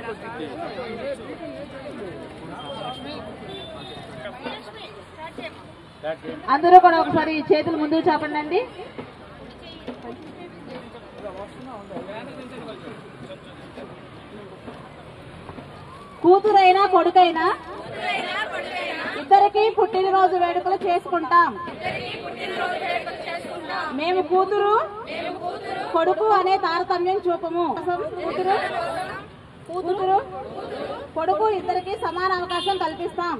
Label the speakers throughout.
Speaker 1: అందరూ కూడా ఒకసారి చేతులు ముందుకు చాపండి కూతురైనా కొడుకైనా ఇద్దరికి పుట్టినరోజు వేడుకలు చేసుకుంటాం మేము కూతురు కొడుకు అనే తారతమ్యం చూపము కూతురు కూతురు కొడుకు ఇద్దరికి సమాన అవకాశం కల్పిస్తాం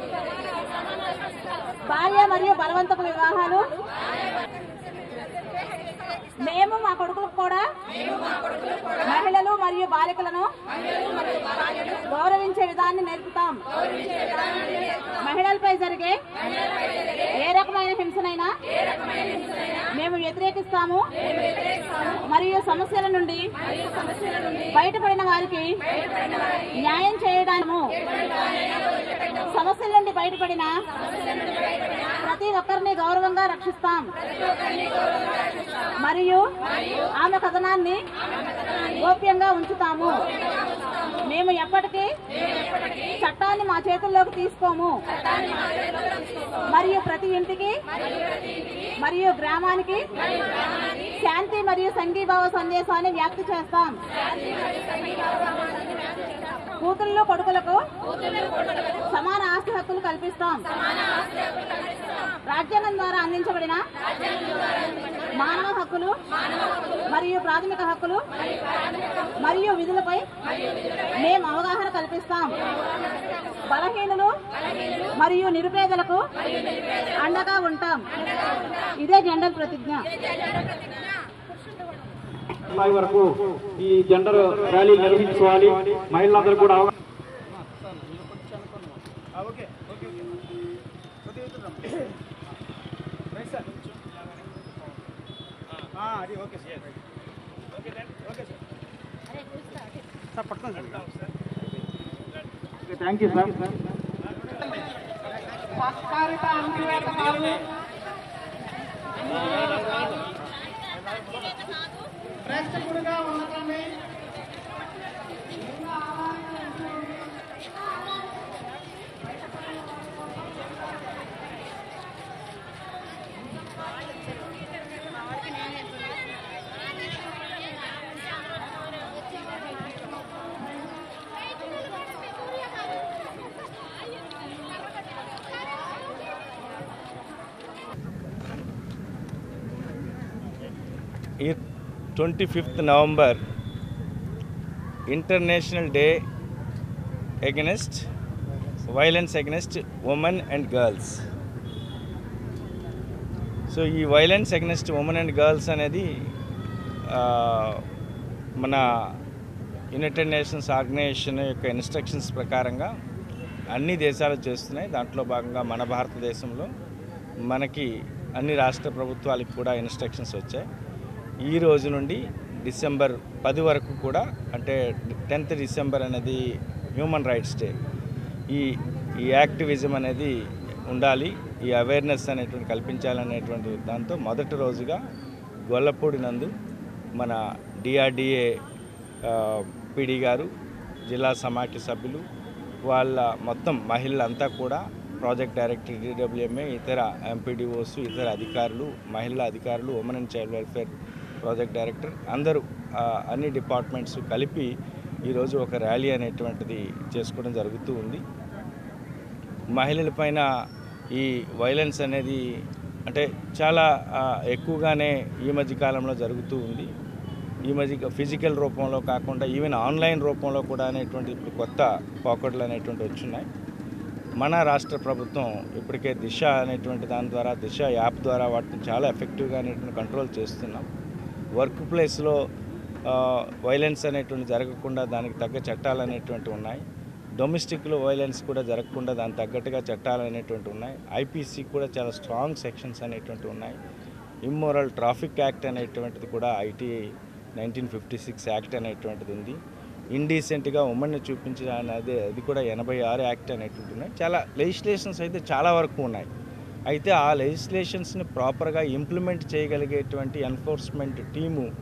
Speaker 1: భార్య మరియు బలవంతపు వివాహాలు మేము మా కొడుకులకు కూడా మహిళలు మరియు బాలికలను గౌరవించే విధాన్ని నేర్పుతాం మహిళలపై జరిగే ఏ రకమైన హింసనైనా మేము వ్యతిరేకిస్తాము మరియు సమస్యల నుండి బయటపడిన వారికి న్యాయం చేయడాము సమస్యల నుండి బయటపడిన ప్రతి ఒక్కరిని గౌరవంగా రక్షిస్తాం మరియు ఆమె కథనాన్ని గోప్యంగా ఉంచుతాము మేము ఎప్పటికీ చట్టాన్ని మా చేతుల్లోకి తీసుకోము మరియు ప్రతి ఇంటికి మరియు గ్రామానికి శాంతి మరియు సంఘీభావ సందేశాన్ని వ్యాప్తి చేస్తాం కూతుళ్ళు కొడుకులకు సమాన ఆస్తి హక్కులు కల్పిస్తాం రాజ్యాంగం ద్వారా అందించబడిన మానవ హక్కులు మరియు ప్రాథమిక హక్కులు మరియు విధులపై మేము అవగాహన కల్పిస్తాం బలహీనులు మరియు నిరుపేదలకు అండగా ఉంటాం ఇదే జెండర్ ప్రతిజ్ఞ
Speaker 2: స్థాయి వరకు ఈ జెండర్ ర్యాలీ నిర్వహించుకోవాలి మహిళలందరూ కూడా అవగాహన థ్యాంక్ యూ సార్
Speaker 3: ఈ twenty fifth November international day against violence against women and girls so ఈ violence against women and girls అనేది ఆ, మన యునైటెడ్ నేషన్స్ ఆర్గనైజేషన్ యొక్క ఇన్స్ట్రక్షన్స్ ప్రకారంగా అన్ని దేశాలు చేస్తున్నాయి దాంట్లో భాగంగా మన భారతదేశంలో మనకి అన్ని రాష్ట్ర ప్రభుత్వాలకు కూడా ఇన్స్ట్రక్షన్స్ వచ్చాయి ఈ రోజు నుండి డిసెంబర్ పది వరకు కూడా అంటే టెన్త్ డిసెంబర్ అనేది హ్యూమన్ రైట్స్ డే ఈ ఈ యాక్టివిజం అనేది ఉండాలి ఈ అవేర్నెస్ అనేటువంటి కల్పించాలనేటువంటి దాంతో మొదటి రోజుగా గొల్లపూడి నందు మన డిఆర్డిఏ పిడి గారు జిల్లా సమాఖ్య సభ్యులు వాళ్ళ మొత్తం మహిళలంతా కూడా ప్రాజెక్ట్ డైరెక్టర్ డిడబ్ల్యూఎంఏ ఇతర ఎంపీడీఓస్ ఇతర అధికారులు మహిళా అధికారులు women and child welfare project director అందరూ ఆ, అన్ని డిపార్ట్మెంట్స్ కలిపి ఈరోజు ఒక ర్యాలీ అనేటువంటిది చేసుకోవడం జరుగుతూ ఉంది మహిళలపైన ఈ వైలెన్స్ అనేది అంటే చాలా ఆ, ఎక్కువగానే ఈ మధ్య కాలంలో జరుగుతూ ఉంది ఈ మధ్య ఫిజికల్ రూపంలో కాకుండా ఈవెన్ ఆన్లైన్ రూపంలో కూడా అనేటువంటి ఇప్పుడు కొత్త పాకెట్లు అనేటువంటి వచ్చున్నాయి మన రాష్ట్ర ప్రభుత్వం ఇప్పటికే దిశ అనేటువంటి దాని ద్వారా దిశ యాప్ ద్వారా వాటిని చాలా ఎఫెక్టివ్గా అనేటువంటి కంట్రోల్ చేస్తున్నాం వర్క్ ప్లేస్లో వైలెన్స్ అనేటువంటి జరగకుండా దానికి తగ్గ చట్టాలు అనేటువంటి ఉన్నాయి డొమెస్టిక్లో వైలెన్స్ కూడా జరగకుండా దానికి తగ్గట్టుగా చట్టాలు అనేటువంటి ఉన్నాయి ఐపీసీ కూడా చాలా స్ట్రాంగ్ సెక్షన్స్ అనేటువంటి ఉన్నాయి ఇమ్మోరల్ ట్రాఫిక్ యాక్ట్ అనేటువంటిది కూడా IT nineteen fifty six act అనేటువంటిది ఉంది ఇండీసెంట్గా ఉమ్మడిని చూపించిన అదే అది కూడా ఎనభై ఆరు యాక్ట్ అనేటువంటి ఉన్నాయి చాలా లెజిస్లేషన్స్ అయితే చాలా వరకు ఉన్నాయి అయితే ఆ లెజిస్లేషన్స్ని ప్రాపర్గా ఇంప్లిమెంట్ చేయగలిగేటువంటి ఎన్ఫోర్స్మెంట్ టీము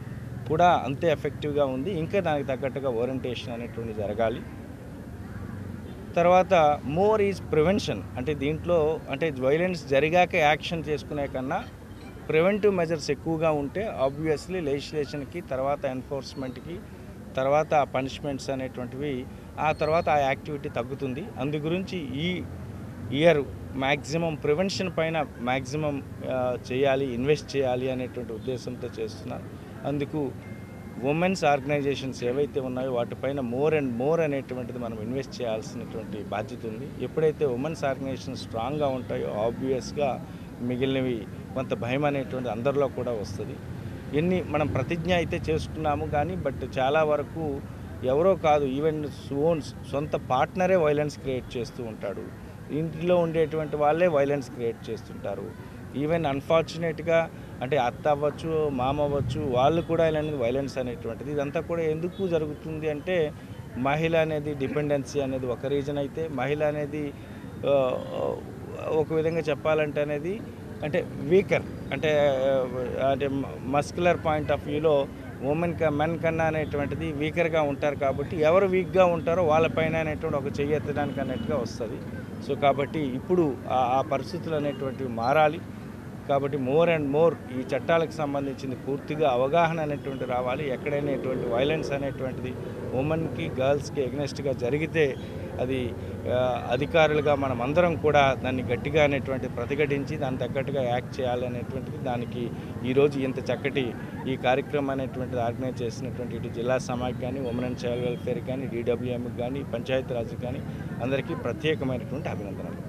Speaker 3: కూడా అంతే ఎఫెక్టివ్గా ఉంది ఇంకా దానికి తగ్గట్టుగా ఓరియంటేషన్ అనేటువంటి జరగాలి తర్వాత మోర్ ఈజ్ ప్రివెన్షన్ అంటే దీంట్లో అంటే వైలెన్స్ జరిగాక యాక్షన్ చేసుకునే కన్నా ప్రివెంటివ్ మెజర్స్ ఎక్కువగా ఉంటే ఆబ్వియస్లీ లెజిస్లేషన్కి తర్వాత ఎన్ఫోర్స్మెంట్కి తర్వాత పనిష్మెంట్స్ అనేటువంటివి ఆ తర్వాత ఆ యాక్టివిటీ తగ్గుతుంది అందు గురించి ఈ ఇయర్ మ్యాక్సిమం ప్రివెన్షన్ పైన మ్యాక్సిమం చేయాలి ఇన్వెస్ట్ చేయాలి అనేటువంటి ఉద్దేశంతో చేస్తున్నారు అందుకు ఉమెన్స్ ఆర్గనైజేషన్స్ ఏవైతే ఉన్నాయో వాటిపైన మోర్ అండ్ మోర్ అనేటువంటిది మనం ఇన్వెస్ట్ చేయాల్సినటువంటి బాధ్యత ఉంది ఎప్పుడైతే ఉమెన్స్ ఆర్గనైజేషన్స్ స్ట్రాంగ్గా ఉంటాయో ఆబ్వియస్గా మిగిలినవి కొంత భయం అనేటువంటి అందరిలో కూడా వస్తుంది ఎన్ని మనం ప్రతిజ్ఞ అయితే చేసుకున్నాము కానీ బట్ చాలా వరకు ఎవరో కాదు ఈవెన్ ఓన్స్ సొంత పార్ట్నరే వైలెన్స్ క్రియేట్ చేస్తూ ఉంటాడు ఇంట్లో ఉండేటువంటి వాళ్ళే వైలెన్స్ క్రియేట్ చేస్తుంటారు ఈవెన్ అన్ఫార్చునేట్గా అంటే అత్త అవ్వచ్చు మామ అవ్వచ్చు వాళ్ళు కూడా ఇలాంటి వైలెన్స్ అనేటువంటిది ఇదంతా కూడా ఎందుకు జరుగుతుంది అంటే మహిళ అనేది డిపెండెన్సీ అనేది ఒక రీజన్ అయితే మహిళ అనేది ఆ, ఒక విధంగా చెప్పాలంటే అనేది అంటే వీకర్ అంటే ఆ, అంటే మస్కులర్ పాయింట్ ఆఫ్ వ్యూలో ఉమెన్ క మెన్ కన్నా అనేటువంటిది వీకర్గా ఉంటారు కాబట్టి ఎవరు వీక్గా ఉంటారో వాళ్ళపైన అనేటువంటి ఒక చెయ్యి ఎత్తడానికి అన్నట్టుగా వస్తుంది సో కాబట్టి ఇప్పుడు ఆ ఆ పరిస్థితులు అనేటువంటివి మారాలి కాబట్టి మోర్ అండ్ మోర్ ఈ చట్టాలకు సంబంధించింది పూర్తిగా అవగాహన అనేటువంటి రావాలి ఎక్కడైనా ఎటువంటి వైలెన్స్ అనేటువంటిది ఉమెన్కి గర్ల్స్కి ఎగ్నెస్ట్గా జరిగితే అది ఆ, అధికారులుగా మనం అందరం కూడా దాన్ని గట్టిగా అనేటువంటి ప్రతిఘటించి దాని తగ్గట్టుగా యాక్ట్ చేయాలి అనేటువంటిది దానికి ఈరోజు ఇంత చక్కటి ఈ కార్యక్రమం అనేటువంటిది ఆర్గనైజ్ చేసినటువంటి ఇటు జిల్లా సమాజ్ కానీ ఉమెన్ అండ్ చైల్డ్ వెల్ఫేర్ కానీ డీడబ్ల్యూఎంకి కానీ పంచాయతీరాజ్కి కానీ అందరికీ ప్రత్యేకమైనటువంటి అభినందనలు